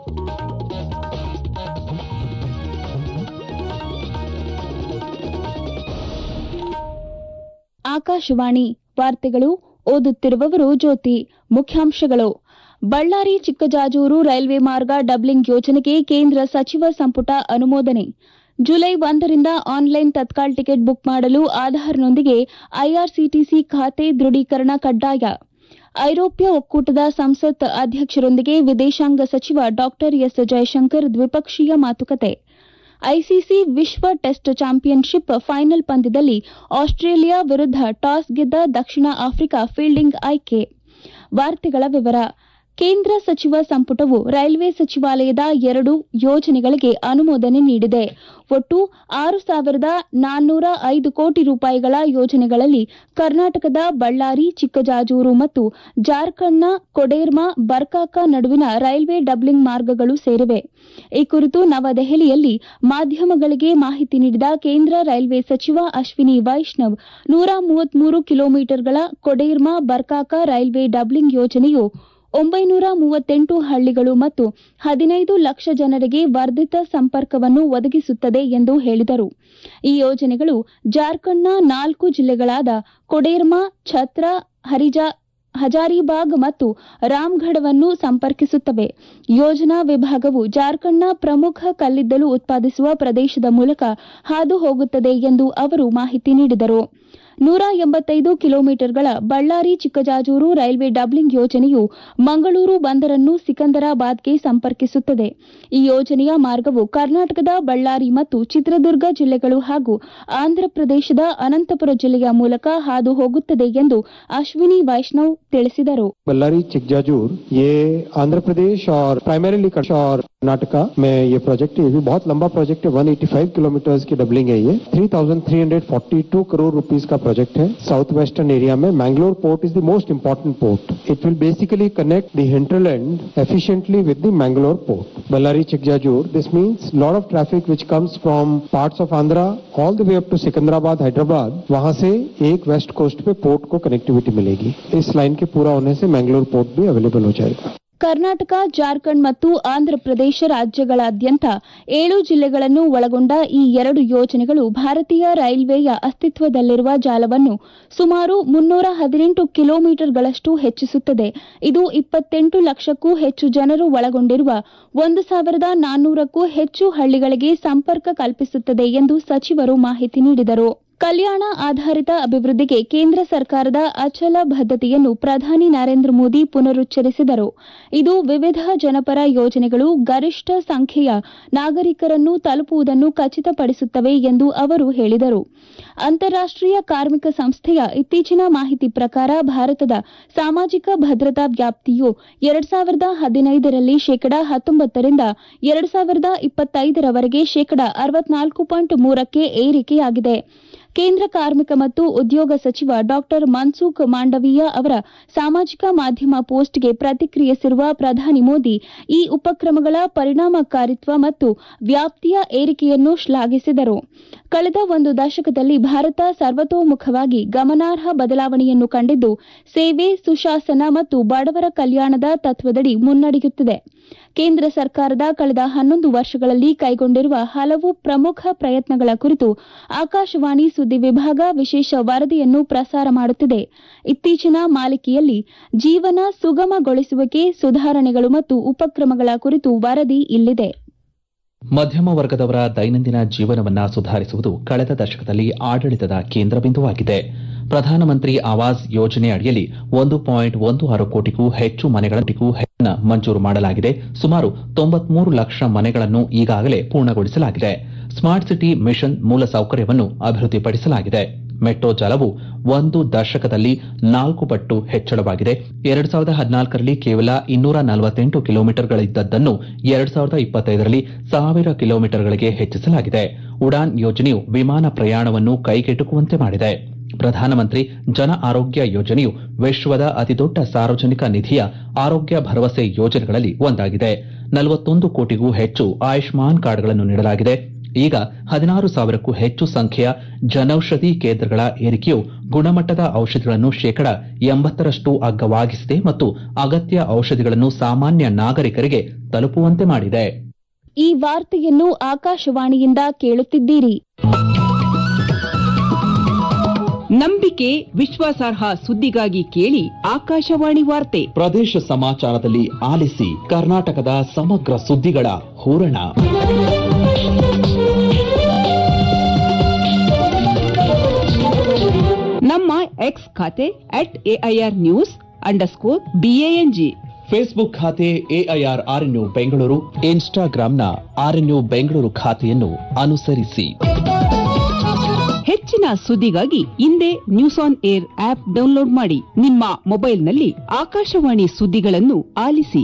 ಆಕಾಶವಾಣಿ ವಾರ್ತೆಗಳು ಓದುತ್ತಿರುವವರು ಜ್ಯೋತಿ ಮುಖ್ಯಾಂಶಗಳು ಬಳ್ಳಾರಿ ಚಿಕ್ಕಜಾಜೂರು ರೈಲ್ವೆ ಮಾರ್ಗ ಡಬ್ಲಿಂಗ್ ಯೋಜನೆಗೆ ಕೇಂದ್ರ ಸಚಿವ ಸಂಪುಟ ಅನುಮೋದನೆ ಜುಲೈ ಒಂದರಿಂದ ಆನ್ಲೈನ್ ತತ್ಕಾಲ್ ಟಿಕೆಟ್ ಬುಕ್ ಮಾಡಲು ಆಧಾರ್ನೊಂದಿಗೆ ಐಆರ್ಸಿಟಿಸಿ ಖಾತೆ ದೃಢೀಕರಣ ಕಡ್ಡಾಯ ಐರೋಪ್ಯ ಒಕ್ಕೂಟದ ಸಂಸತ್ ಅಧ್ಯಕ್ಷರೊಂದಿಗೆ ವಿದೇಶಾಂಗ ಸಚಿವ ಡಾ ಎಸ್ ಜಯಶಂಕರ್ ದ್ವಿಪಕ್ಷೀಯ ಮಾತುಕತೆ ಐಸಿಸಿ ವಿಶ್ವ ಟೆಸ್ಟ್ ಚಾಂಪಿಯನ್ಶಿಪ್ ಫೈನಲ್ ಪಂದ್ಯದಲ್ಲಿ ಆಸ್ಟ್ರೇಲಿಯಾ ವಿರುದ್ಧ ಟಾಸ್ ಗೆದ್ದ ದಕ್ಷಿಣ ಆಫ್ರಿಕಾ ಫೀಲ್ಡಿಂಗ್ ಆಯ್ಕೆ ವಾರ್ತೆಗಳ ವಿವರ ಕೇಂದ್ರ ಸಚಿವ ಸಂಪುಟವು ರೈಲ್ವೆ ಸಚಿವಾಲಯದ ಎರಡು ಯೋಜನೆಗಳಿಗೆ ಅನುಮೋದನೆ ನೀಡಿದೆ ಒಟ್ಟು ಆರು ಸಾವಿರದ ನಾನ್ನೂರ ಐದು ಕೋಟಿ ರೂಪಾಯಿಗಳ ಯೋಜನೆಗಳಲ್ಲಿ ಕರ್ನಾಟಕದ ಬಳ್ಳಾರಿ ಚಿಕ್ಕಜಾಜೂರು ಮತ್ತು ಜಾರ್ಖಂಡ್ನ ಕೊಡೇರ್ಮಾ ಬರ್ಕಾಕ ನಡುವಿನ ರೈಲ್ವೆ ಡಬ್ಲಿಂಗ್ ಮಾರ್ಗಗಳು ಸೇರಿವೆ ಈ ಕುರಿತು ನವದೆಹಲಿಯಲ್ಲಿ ಮಾಧ್ಯಮಗಳಿಗೆ ಮಾಹಿತಿ ನೀಡಿದ ಕೇಂದ್ರ ರೈಲ್ವೆ ಸಚಿವ ಅಶ್ವಿನಿ ವೈಷ್ಣವ್ ನೂರ ಮೂವತ್ಮೂರು ಕಿಲೋಮೀಟರ್ಗಳ ಕೊಡೇರ್ಮಾ ಬರ್ಕಾಕ ರೈಲ್ವೆ ಡಬ್ಲಿಂಗ್ ಯೋಜನೆಯು ಒಂಬೈನೂರ ಮೂವತ್ತೆಂಟು ಹಳ್ಳಿಗಳು ಮತ್ತು ಹದಿನೈದು ಲಕ್ಷ ಜನರಿಗೆ ವರ್ಧಿತ ಸಂಪರ್ಕವನ್ನು ಒದಗಿಸುತ್ತದೆ ಎಂದು ಹೇಳಿದರು ಈ ಯೋಜನೆಗಳು ಜಾರ್ಖಂಡ್ನ ನಾಲ್ಕು ಜಿಲ್ಲೆಗಳಾದ ಕೊಡೇರ್ಮಾ ಛತ್ರಾ ಹರಿಜಾ ಹಜಾರಿಬಾಗ್ ಮತ್ತು ರಾಮ್ಗಢವನ್ನು ಸಂಪರ್ಕಿಸುತ್ತವೆ ಯೋಜನಾ ವಿಭಾಗವು ಜಾರ್ಖಂಡ್ನ ಪ್ರಮುಖ ಕಲ್ಲಿದ್ದಲು ಉತ್ಪಾದಿಸುವ ಪ್ರದೇಶದ ಮೂಲಕ ಹಾದು ಹೋಗುತ್ತದೆ ಎಂದು ಅವರು ಮಾಹಿತಿ ನೀಡಿದರು ನೂರ ಎಂಬತ್ತೈದು ಕಿಲೋಮೀಟರ್ಗಳ ಬಳ್ಳಾರಿ ಚಿಕ್ಕಜಾಜೂರು ರೈಲ್ವೆ ಡಬ್ಲಿಂಗ್ ಯೋಜನೆಯು ಮಂಗಳೂರು ಬಂದರನ್ನು ಸಿಕಂದರಾಬಾದ್ಗೆ ಸಂಪರ್ಕಿಸುತ್ತದೆ ಈ ಯೋಜನೆಯ ಮಾರ್ಗವು ಕರ್ನಾಟಕದ ಬಳ್ಳಾರಿ ಮತ್ತು ಚಿತ್ರದುರ್ಗ ಜಿಲ್ಲೆಗಳು ಹಾಗೂ ಆಂಧ್ರಪ್ರದೇಶದ ಅನಂತಪುರ ಜಿಲ್ಲೆಯ ಮೂಲಕ ಹಾದು ಹೋಗುತ್ತದೆ ಎಂದು ಅಶ್ವಿನಿ ವೈಷ್ಣವ್ ತಿಳಿಸಿದರು बल्लारी चिकजाजूर ये आंध्र प्रदेश और प्राइमरीली और कर्नाटका में ये प्रोजेक्ट है ये भी बहुत लंबा प्रोजेक्ट है 185 किलोमीटर की डबलिंग है ये 3,342 करोड़ रुपीस का प्रोजेक्ट है साउथ वेस्टर्न एरिया में Mangalore port is the most important port it will basically connect the hinterland efficiently with the Mangalore port. Ballari Chikjajur, this means lot of traffic which comes from parts of Andhra all the way up to Sikandrabad, Hyderabad, वहां से एक west coast पे port को connectivity मिलेगी इस line के पूरा होने से मैंगलोर पोर्ट भी अवेलेबल हो जाएगा ಕರ್ನಾಟಕ ಜಾರ್ಖಂಡ್ ಮತ್ತು ಆಂಧ್ರಪ್ರದೇಶ ರಾಜ್ಯಗಳಾದ್ಯಂತ ಏಳು ಜಿಲ್ಲೆಗಳನ್ನು ಒಳಗೊಂಡ ಈ ಎರಡು ಯೋಜನೆಗಳು ಭಾರತೀಯ ರೈಲ್ವೆಯ ಅಸ್ತಿತ್ವದಲ್ಲಿರುವ ಜಾಲವನ್ನು ಸುಮಾರು ಮುನ್ನೂರ ಹದಿನೆಂಟು ಕಿಲೋಮೀಟರ್ಗಳಷ್ಟು ಹೆಚ್ಚಿಸುತ್ತದೆ ಇದು ಇಪ್ಪತ್ತೆಂಟು ಲಕ್ಷಕ್ಕೂ ಹೆಚ್ಚು ಜನರು ಒಳಗೊಂಡಿರುವ ಒಂದು ಸಾವಿರದ ನಾನ್ನೂರಕ್ಕೂ ಹೆಚ್ಚು ಹಳ್ಳಿಗಳಿಗೆ ಸಂಪರ್ಕ ಕಲ್ಪಿಸುತ್ತದೆ ಎಂದು ಸಚಿವರು ಮಾಹಿತಿ ನೀಡಿದರು ಕಲ್ಯಾಣ ಆಧಾರಿತ ಅಭಿವೃದ್ಧಿಗೆ ಕೇಂದ್ರ ಸರ್ಕಾರದ ಅಚಲ ಬದ್ಧತೆಯನ್ನು ಪ್ರಧಾನಿ ನರೇಂದ್ರ ಮೋದಿ ಪುನರುಚ್ಚರಿಸಿದರು ಇದು ವಿವಿಧ ಜನಪರ ಯೋಜನೆಗಳು ಗರಿಷ್ಠ ಸಂಖ್ಯೆಯ ನಾಗರಿಕರನ್ನು ತಲುಪುವುದನ್ನು ಖಚಿತಪಡಿಸುತ್ತವೆ ಎಂದು ಅವರು ಹೇಳಿದರು ಅಂತಾರಾಷ್ಟೀಯ ಕಾರ್ಮಿಕ ಸಂಸ್ಥೆಯ ಇತ್ತೀಚಿನ ಮಾಹಿತಿ ಪ್ರಕಾರ ಭಾರತದ ಸಾಮಾಜಿಕ ಭದ್ರತಾ ವ್ಯಾಪ್ತಿಯು ಎರಡ್ ಸಾವಿರದ ಹದಿನೈದರಲ್ಲಿ ಶೇಕಡಾ ಹತ್ತೊಂಬತ್ತರಿಂದ ಎರಡ್ ಸಾವಿರದ ಇಪ್ಪತ್ತೈದರವರೆಗೆ ಶೇಕಡಾ ಅರವತ್ನಾಲ್ಕು ಪಾಯಿಂಟ್ ಮೂರಕ್ಕೆ ಏರಿಕೆಯಾಗಿದೆ ಕೇಂದ್ರ ಕಾರ್ಮಿಕ ಮತ್ತು ಉದ್ಯೋಗ ಸಚಿವ ಡಾ ಮನ್ಸುಖ್ ಮಾಂಡವೀಯ ಅವರ ಸಾಮಾಜಿಕ ಮಾಧ್ಯಮ ಪೋಸ್ಟ್ಗೆ ಪ್ರತಿಕ್ರಿಯಿಸಿರುವ ಪ್ರಧಾನಿ ಮೋದಿ ಈ ಉಪಕ್ರಮಗಳ ಪರಿಣಾಮಕಾರಿತ್ವ ಮತ್ತು ವ್ಯಾಪ್ತಿಯ ಏರಿಕೆಯನ್ನು ಶ್ಲಾಘಿಸಿದರು ಕಳೆದ ಒಂದು ದಶಕದಲ್ಲಿ ಭಾರತ ಸರ್ವತೋಮುಖವಾಗಿ ಗಮನಾರ್ಹ ಬದಲಾವಣೆಯನ್ನು ಕಂಡಿದ್ದು ಸೇವೆ ಸುಶಾಸನ ಮತ್ತು ಬಡವರ ಕಲ್ಯಾಣದ ತತ್ವದಡಿ ಮುನ್ನಡೆಯುತ್ತಿದೆ ಕೇಂದ್ರ ಸರ್ಕಾರದ ಕಳೆದ ಹನ್ನೊಂದು ವರ್ಷಗಳಲ್ಲಿ ಕೈಗೊಂಡಿರುವ ಹಲವು ಪ್ರಮುಖ ಪ್ರಯತ್ನಗಳ ಕುರಿತು ಆಕಾಶವಾಣಿ ಸುದ್ದಿ ವಿಭಾಗ ವಿಶೇಷ ವರದಿಯನ್ನು ಪ್ರಸಾರ ಮಾಡುತ್ತಿದೆ ಇತ್ತೀಚಿನ ಮಾಲಿಕೆಯಲ್ಲಿ ಜೀವನ ಸುಗಮಗೊಳಿಸುವಿಕೆ ಸುಧಾರಣೆಗಳು ಮತ್ತು ಉಪಕ್ರಮಗಳ ಕುರಿತು ವರದಿ ಇಲ್ಲಿದೆ ಮಧ್ಯಮ ವರ್ಗದವರ ದೈನಂದಿನ ಜೀವನವನ್ನ ಸುಧಾರಿಸುವುದು ಕಳೆದ ದಶಕದಲ್ಲಿ ಆಡಳಿತದ ಕೇಂದ್ರ ಬಿಂದುವಾಗಿದೆ ಪ್ರಧಾನಮಂತ್ರಿ ಆವಾಸ್ ಯೋಜನೆ ಅಡಿಯಲ್ಲಿ ಒಂದು ಪಾಯಿಂಟ್ ಒಂದು ಆರು ಕೋಟಿಗೂ ಹೆಚ್ಚು ಮನೆಗಳಿಗೂ ಹೆಚ್ಚಿನ ಮಂಜೂರು ಮಾಡಲಾಗಿದೆ ಸುಮಾರು ತೊಂಬತ್ಮೂರು ಲಕ್ಷ ಮನೆಗಳನ್ನು ಈಗಾಗಲೇ ಪೂರ್ಣಗೊಳಿಸಲಾಗಿದೆ ಸ್ಮಾರ್ಟ್ ಸಿಟಿ ಮಿಷನ್ ಮೂಲಸೌಕರ್ಯವನ್ನು ಅಭಿವೃದ್ಧಿಪಡಿಸಲಾಗಿದೆ ಮೆಟ್ರೋ ಜಾಲವು ಒಂದು ದಶಕದಲ್ಲಿ ನಾಲ್ಕು ಪಟ್ಟು ಹೆಚ್ಚಳವಾಗಿದೆ ಎರಡ್ ಸಾವಿರದ ಹದಿನಾಲ್ಕರಲ್ಲಿ ಕೇವಲ ಇನ್ನೂರ ನಲವತ್ತೆಂಟು ಕಿಲೋಮೀಟರ್ಗಳಿದ್ದದ್ದನ್ನು ಎರಡ್ ಸಾವಿರದ ಇಪ್ಪತ್ತೈದರಲ್ಲಿ ಸಾವಿರ ಕಿಲೋಮೀಟರ್ಗಳಿಗೆ ಹೆಚ್ಚಿಸಲಾಗಿದೆ ಉಡಾನ್ ಯೋಜನೆಯು ವಿಮಾನ ಪ್ರಯಾಣವನ್ನು ಕೈಗೆಟುಕುವಂತೆ ಮಾಡಿದೆ ಪ್ರಧಾನಮಂತ್ರಿ ಜನ ಆರೋಗ್ಯ ಯೋಜನೆಯು ವಿಶ್ವದ ಅತಿದೊಡ್ಡ ಸಾರ್ವಜನಿಕ ನಿಧಿಯ ಆರೋಗ್ಯ ಭರವಸೆ ಯೋಜನೆಗಳಲ್ಲಿ ಒಂದಾಗಿದೆ ನಲವತ್ತೊಂದು ಕೋಟಿಗೂ ಹೆಚ್ಚು ಆಯುಷ್ಮಾನ್ ಕಾರ್ಡ್ಗಳನ್ನು ನೀಡಲಾಗಿದೆ ಈಗ ಹದಿನಾರು ಸಾವಿರಕ್ಕೂ ಹೆಚ್ಚು ಸಂಖ್ಯೆಯ ಜನೌಷಧಿ ಕೇಂದ್ರಗಳ ಏರಿಕೆಯು ಗುಣಮಟ್ಟದ ಔಷಧಿಗಳನ್ನು ಶೇಕಡ ಎಂಬತ್ತರಷ್ಟು ಅಗ್ಗವಾಗಿಸಿದೆ ಮತ್ತು ಅಗತ್ಯ ಔಷಧಿಗಳನ್ನು ಸಾಮಾನ್ಯ ನಾಗರಿಕರಿಗೆ ತಲುಪುವಂತೆ ಮಾಡಿದೆ ಈ ವಾರ್ತೆಯನ್ನು ಆಕಾಶವಾಣಿಯಿಂದ ಕೇಳುತ್ತಿದ್ದೀರಿ ನಂಬಿಕೆ ವಿಶ್ವಾಸಾರ್ಹ ಸುದ್ದಿಗಾಗಿ ಕೇಳಿ ಆಕಾಶವಾಣಿ ವಾರ್ತೆ ಪ್ರದೇಶ ಸಮಾಚಾರದಲ್ಲಿ ಆಲಿಸಿ ಕರ್ನಾಟಕದ ಸಮಗ್ರ ಸುದ್ದಿಗಳ ಹೂರಣ ನಮ್ಮ ಎಕ್ಸ್ ಖಾತೆ at AIR news underscore BANG Facebook ಖಾತೆ ಎಐಆರ್ ಆರ್ಎನ್ಯು ಬೆಂಗಳೂರು ಇನ್ಸ್ಟಾಗ್ರಾಂನ ಆರ್ಎನ್ಯು ಬೆಂಗಳೂರು ಖಾತೆಯನ್ನು ಅನುಸರಿಸಿ ಹೆಚ್ಚಿನ ಸುದ್ದಿಗಾಗಿ ಹಿಂದೆ news on air app download ಮಾಡಿ ನಿಮ್ಮ ಮೊಬೈಲ್ನಲ್ಲಿ ಆಕಾಶವಾಣಿ ಸುದ್ದಿಗಳನ್ನು ಆಲಿಸಿ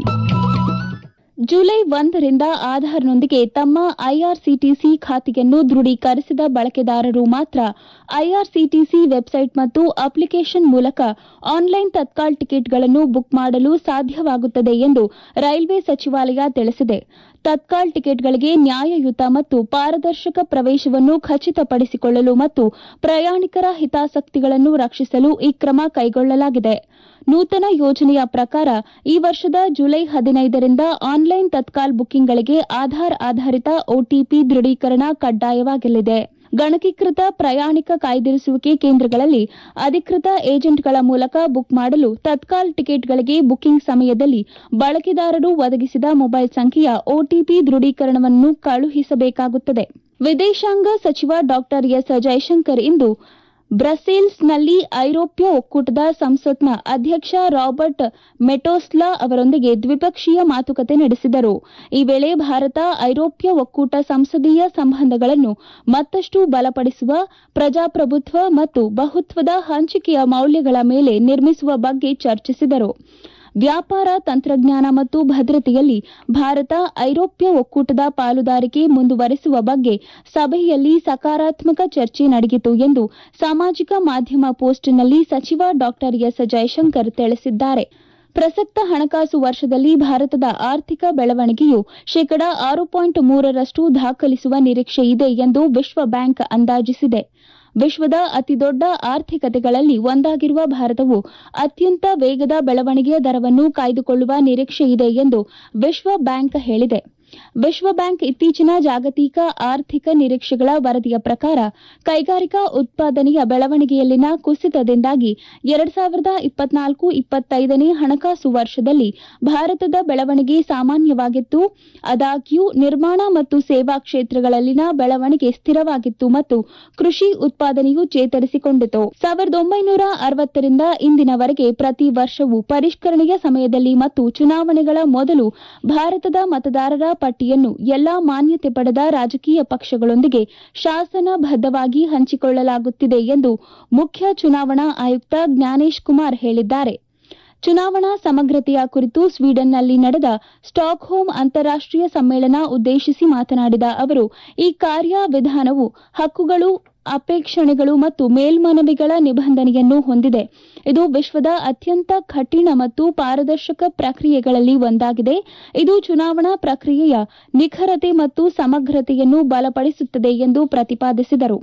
ಜುಲೈ ಒಂದರಿಂದ ಆಧಾರ್ನೊಂದಿಗೆ ತಮ್ಮ ಐಆರ್ಸಿಟಿಸಿ ಖಾತೆಯನ್ನು ದೃಢೀಕರಿಸಿದ ಬಳಕೆದಾರರು ಮಾತ್ರ ಐಆರ್ಸಿಟಿಸಿ ವೆಬ್ಸೈಟ್ ಮತ್ತು ಅಪ್ಲಿಕೇಶನ್ ಮೂಲಕ ಆನ್ಲೈನ್ ತತ್ಕಾಲ್ ಟಿಕೆಟ್ಗಳನ್ನು ಬುಕ್ ಮಾಡಲು ಸಾಧ್ಯವಾಗುತ್ತದೆ ಎಂದು ರೈಲ್ವೆ ಸಚಿವಾಲಯ ತಿಳಿಸಿದೆ ತತ್ಕಾಲ್ ಟಿಕೆಟ್ಗಳಿಗೆ ನ್ಯಾಯಯುತ ಮತ್ತು ಪಾರದರ್ಶಕ ಪ್ರವೇಶವನ್ನು ಖಚಿತಪಡಿಸಿಕೊಳ್ಳಲು ಮತ್ತು ಪ್ರಯಾಣಿಕರ ಹಿತಾಸಕ್ತಿಗಳನ್ನು ರಕ್ಷಿಸಲು ಈ ಕ್ರಮ ಕೈಗೊಳ್ಳಲಾಗಿದೆ ನೂತನ ಯೋಜನೆಯ ಪ್ರಕಾರ ಈ ವರ್ಷದ ಜುಲೈ ಹದಿನೈದರಿಂದ ಆನ್ಲೈನ್ ತತ್ಕಾಲ್ ಬುಕ್ಕಿಂಗ್ಗಳಿಗೆ ಆಧಾರ್ ಆಧಾರಿತ ಒಟಿಪಿ ದೃಢೀಕರಣ ಕಡ್ಡಾಯವಾಗಲಿದೆ ಗಣಕೀಕೃತ ಪ್ರಯಾಣಿಕ ಕಾಯ್ದಿರಿಸುವಿಕೆ ಕೇಂದ್ರಗಳಲ್ಲಿ ಅಧಿಕೃತ ಏಜೆಂಟ್ಗಳ ಮೂಲಕ ಬುಕ್ ಮಾಡಲು ತತ್ಕಾಲ್ ಟಿಕೆಟ್ಗಳಿಗೆ ಬುಕ್ಕಿಂಗ್ ಸಮಯದಲ್ಲಿ ಬಳಕೆದಾರರು ಒದಗಿಸಿದ ಮೊಬೈಲ್ ಸಂಖ್ಯೆಯ ಒಟಿಪಿ ದೃಢೀಕರಣವನ್ನು ಕಳುಹಿಸಬೇಕಾಗುತ್ತದೆ ವಿದೇಶಾಂಗ ಸಚಿವ ಡಾ ಎಸ್ ಜೈಶಂಕರ್ ಇಂದು ಬ್ರಸೆಲ್ಸ್ನಲ್ಲಿ ಐರೋಪ್ಯ ಒಕ್ಕೂಟದ ಸಂಸತ್ನ ಅಧ್ಯಕ್ಷ ರಾಬರ್ಟ್ ಮೆಟೋಸ್ಲಾ ಅವರೊಂದಿಗೆ ದ್ವಿಪಕ್ಷೀಯ ಮಾತುಕತೆ ನಡೆಸಿದರು ಈ ವೇಳೆ ಭಾರತ ಐರೋಪ್ಯ ಒಕ್ಕೂಟ ಸಂಸದೀಯ ಸಂಬಂಧಗಳನ್ನು ಮತ್ತಷ್ಟು ಬಲಪಡಿಸುವ ಪ್ರಜಾಪ್ರಭುತ್ವ ಮತ್ತು ಬಹುತ್ವದ ಹಂಚಿಕೆಯ ಮೌಲ್ಯಗಳ ಮೇಲೆ ನಿರ್ಮಿಸುವ ಬಗ್ಗೆ ಚರ್ಚಿಸಿದರು ವ್ಯಾಪಾರ ತಂತ್ರಜ್ಞಾನ ಮತ್ತು ಭದ್ರತೆಯಲ್ಲಿ ಭಾರತ ಐರೋಪ್ಯ ಒಕ್ಕೂಟದ ಪಾಲುದಾರಿಕೆ ಮುಂದುವರೆಸುವ ಬಗ್ಗೆ ಸಭೆಯಲ್ಲಿ ಸಕಾರಾತ್ಮಕ ಚರ್ಚೆ ನಡೆಯಿತು ಎಂದು ಸಾಮಾಜಿಕ ಮಾಧ್ಯಮ ಪೋಸ್ಟ್ನಲ್ಲಿ ಸಚಿವ ಡಾ ಎಸ್ ಜೈಶಂಕರ್ ತಿಳಿಸಿದ್ದಾರೆ ಪ್ರಸಕ್ತ ಹಣಕಾಸು ವರ್ಷದಲ್ಲಿ ಭಾರತದ ಆರ್ಥಿಕ ಬೆಳವಣಿಗೆಯು ಶೇಕಡಾ ಆರು ಪಾಯಿಂಟ್ ಮೂರರಷ್ಟು ದಾಖಲಿಸುವ ನಿರೀಕ್ಷೆ ಇದೆ ಎಂದು ವಿಶ್ವ ಬ್ಯಾಂಕ್ ಅಂದಾಜಿಸಿದೆ ವಿಶ್ವದ ಅತಿದೊಡ್ಡ ಆರ್ಥಿಕತೆಗಳಲ್ಲಿ ಒಂದಾಗಿರುವ ಭಾರತವು ಅತ್ಯಂತ ವೇಗದ ಬೆಳವಣಿಗೆಯ ದರವನ್ನು ಕಾಯ್ದುಕೊಳ್ಳುವ ನಿರೀಕ್ಷೆಯಿದೆ ಎಂದು ವಿಶ್ವ ಬ್ಯಾಂಕ್ ಹೇಳಿದೆ ವಿಶ್ವ ಬ್ಯಾಂಕ್ ಇತ್ತೀಚಿನ ಜಾಗತಿಕ ಆರ್ಥಿಕ ನಿರೀಕ್ಷೆಗಳ ವರದಿಯ ಪ್ರಕಾರ ಕೈಗಾರಿಕಾ ಉತ್ಪಾದನೆಯ ಬೆಳವಣಿಗೆಯಲ್ಲಿನ ಕುಸಿತದಿಂದಾಗಿ ಎರಡ್ ಸಾವಿರದ ಇಪ್ಪತ್ನಾಲ್ಕು ಇಪ್ಪತ್ತೈದನೇ ಹಣಕಾಸು ವರ್ಷದಲ್ಲಿ ಭಾರತದ ಬೆಳವಣಿಗೆ ಸಾಮಾನ್ಯವಾಗಿತ್ತು ಆದಾಗ್ಯೂ ನಿರ್ಮಾಣ ಮತ್ತು ಸೇವಾ ಕ್ಷೇತ್ರಗಳಲ್ಲಿನ ಬೆಳವಣಿಗೆ ಸ್ಥಿರವಾಗಿತ್ತು ಮತ್ತು ಕೃಷಿ ಉತ್ಪಾದನೆಯು ಚೇತರಿಸಿಕೊಂಡಿತು ಸಾವಿರದ ಒಂಬೈನೂರ ಅರವತ್ತರಿಂದ ಇಂದಿನವರೆಗೆ ಪ್ರತಿ ವರ್ಷವೂ ಪರಿಷ್ಕರಣೆಯ ಸಮಯದಲ್ಲಿ ಮತ್ತು ಚುನಾವಣೆಗಳ ಮೊದಲು ಭಾರತದ ಮತದಾರರ ಪಟ್ಟಿಯನ್ನು ಎಲ್ಲಾ ಮಾನ್ಯತೆ ಪಡೆದ ರಾಜಕೀಯ ಪಕ್ಷಗಳೊಂದಿಗೆ ಶಾಸನಬದ್ದವಾಗಿ ಹಂಚಿಕೊಳ್ಳಲಾಗುತ್ತಿದೆ ಎಂದು ಮುಖ್ಯ ಚುನಾವಣಾ ಆಯುಕ್ತ ಜ್ಞಾನೇಶ್ ಕುಮಾರ್ ಹೇಳಿದ್ದಾರೆ ಚುನಾವಣಾ ಸಮಗ್ರತೆಯ ಕುರಿತು ಸ್ವೀಡನ್ನಲ್ಲಿ ನಡೆದ ಸ್ಟಾಕ್ಹೋಮ್ ಅಂತಾರಾಷ್ಟೀಯ ಸಮ್ಮೇಳನ ಉದ್ದೇಶಿಸಿ ಮಾತನಾಡಿದ ಅವರು ಈ ಕಾರ್ಯವಿಧಾನವು ಹಕ್ಕುಗಳು ಅಪೇಕ್ಷಣೆಗಳು ಮತ್ತು ಮೇಲ್ಮನವಿಗಳ ನಿಬಂಧನೆಯನ್ನು ಹೊಂದಿದೆ ಇದು ವಿಶ್ವದ ಅತ್ಯಂತ ಕಠಿಣ ಮತ್ತು ಪಾರದರ್ಶಕ ಪ್ರಕ್ರಿಯೆಗಳಲ್ಲಿ ಒಂದಾಗಿದೆ ಇದು ಚುನಾವಣಾ ಪ್ರಕ್ರಿಯೆಯ ನಿಖರತೆ ಮತ್ತು ಸಮಗ್ರತೆಯನ್ನು ಬಲಪಡಿಸುತ್ತದೆ ಎಂದು ಪ್ರತಿಪಾದಿಸಿದರು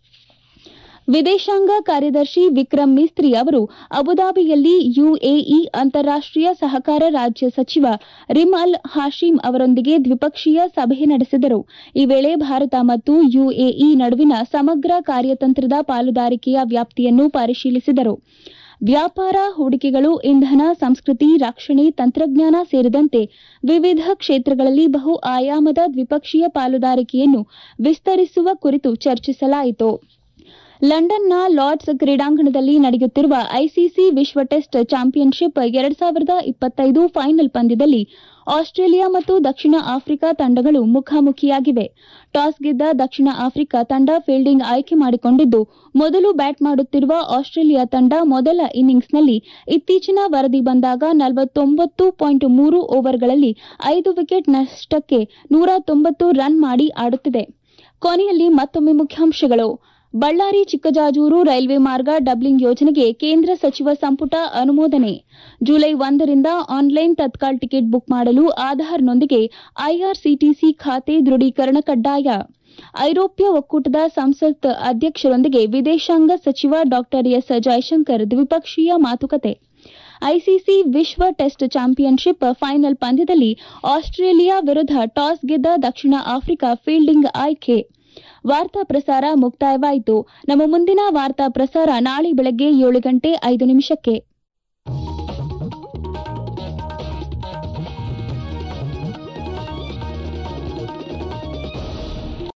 ವಿದೇಶಾಂಗ ಕಾರ್ಯದರ್ಶಿ ವಿಕ್ರಮ್ ಮಿಸ್ತ್ರಿ ಅವರು ಅಬುದಾಬಿಯಲ್ಲಿ ಯುಎಇ ಅಂತಾರಾಷ್ಟೀಯ ಸಹಕಾರ ರಾಜ್ಯ ಸಚಿವ ರಿಮ್ ಅಲ್ ಹಾಶಿಮ್ ಅವರೊಂದಿಗೆ ದ್ವಿಪಕ್ಷೀಯ ಸಭೆ ನಡೆಸಿದರು ಈ ವೇಳೆ ಭಾರತ ಮತ್ತು ಯುಎಇ ನಡುವಿನ ಸಮಗ್ರ ಕಾರ್ಯತಂತ್ರದ ಪಾಲುದಾರಿಕೆಯ ವ್ಯಾಪ್ತಿಯನ್ನು ಪರಿಶೀಲಿಸಿದರು ವ್ಯಾಪಾರ ಹೂಡಿಕೆಗಳು ಇಂಧನ ಸಂಸ್ಕೃತಿ ರಕ್ಷಣೆ ತಂತ್ರಜ್ಞಾನ ಸೇರಿದಂತೆ ವಿವಿಧ ಕ್ಷೇತ್ರಗಳಲ್ಲಿ ಬಹು ಆಯಾಮದ ದ್ವಿಪಕ್ಷೀಯ ಪಾಲುದಾರಿಕೆಯನ್ನು ವಿಸ್ತರಿಸುವ ಕುರಿತು ಚರ್ಚಿಸಲಾಯಿತು ಲಂಡನ್ನ ಲಾರ್ಡ್ಸ್ ಕ್ರೀಡಾಂಗಣದಲ್ಲಿ ನಡೆಯುತ್ತಿರುವ ಐಸಿಸಿ ವಿಶ್ವ ಟೆಸ್ಟ್ ಚಾಂಪಿಯನ್ಶಿಪ್ ಎರಡ್ ಸಾವಿರದ ಇಪ್ಪತ್ತೈದು ಫೈನಲ್ ಪಂದ್ಯದಲ್ಲಿ ಆಸ್ಟ್ರೇಲಿಯಾ ಮತ್ತು ದಕ್ಷಿಣ ಆಫ್ರಿಕಾ ತಂಡಗಳು ಮುಖಾಮುಖಿಯಾಗಿವೆ ಟಾಸ್ ಗೆದ್ದ ದಕ್ಷಿಣ ಆಫ್ರಿಕಾ ತಂಡ ಫೀಲ್ಡಿಂಗ್ ಆಯ್ಕೆ ಮಾಡಿಕೊಂಡಿದ್ದು ಮೊದಲು ಬ್ಯಾಟ್ ಮಾಡುತ್ತಿರುವ ಆಸ್ಟ್ರೇಲಿಯಾ ತಂಡ ಮೊದಲ ಇನ್ನಿಂಗ್ಸ್ನಲ್ಲಿ ಇತ್ತೀಚಿನ ವರದಿ ಬಂದಾಗ ನಲವತ್ತೊಂಬತ್ತು ಪಾಯಿಂಟ್ ಮೂರು ಓವರ್ಗಳಲ್ಲಿ ಐದು ವಿಕೆಟ್ ನಷ್ಟಕ್ಕೆ ನೂರ ತೊಂಬತ್ತು ರನ್ ಮಾಡಿ ಆಡುತ್ತಿದೆ ಕೊನೆಯಲ್ಲಿ ಮತ್ತೊಮ್ಮೆ ಮುಖ್ಯಾಂಶಗಳು ಬಳ್ಳಾರಿ ಚಿಕ್ಕಜಾಜೂರು ರೈಲ್ವೆ ಮಾರ್ಗ ಡಬ್ಲಿಂಗ್ ಯೋಜನೆಗೆ ಕೇಂದ್ರ ಸಚಿವ ಸಂಪುಟ ಅನುಮೋದನೆ ಜುಲೈ ಒಂದರಿಂದ ಆನ್ಲೈನ್ ತತ್ಕಾಲ್ ಟಿಕೆಟ್ ಬುಕ್ ಮಾಡಲು ಆಧಾರ್ನೊಂದಿಗೆ ಐಆರ್ಸಿಟಿಸಿ ಖಾತೆ ದೃಢೀಕರಣ ಕಡ್ಡಾಯ ಐರೋಪ್ಯ ಒಕ್ಕೂಟದ ಸಂಸತ್ ಅಧ್ಯಕ್ಷರೊಂದಿಗೆ ವಿದೇಶಾಂಗ ಸಚಿವ ಡಾ ಎಸ್ ಜೈಶಂಕರ್ ದ್ವಿಪಕ್ಷೀಯ ಮಾತುಕತೆ ಐಸಿಸಿ ವಿಶ್ವ ಟೆಸ್ಟ್ ಚಾಂಪಿಯನ್ಶಿಪ್ ಫೈನಲ್ ಪಂದ್ಯದಲ್ಲಿ ಆಸ್ಟ್ರೇಲಿಯಾ ವಿರುದ್ಧ ಟಾಸ್ ಗೆದ್ದ ದಕ್ಷಿಣ ಆಫ್ರಿಕಾ ಫೀಲ್ಡಿಂಗ್ ಆಯ್ಕೆ ವಾರ್ತಾ ಪ್ರಸಾರ ಮುಕ್ತಾಯವಾಯಿತು ನಮ್ಮ ಮುಂದಿನ ವಾರ್ತಾ ಪ್ರಸಾರ ನಾಳೆ ಬೆಳಗ್ಗೆ ಏಳು ಗಂಟೆ ಐದು ನಿಮಿಷಕ್ಕೆ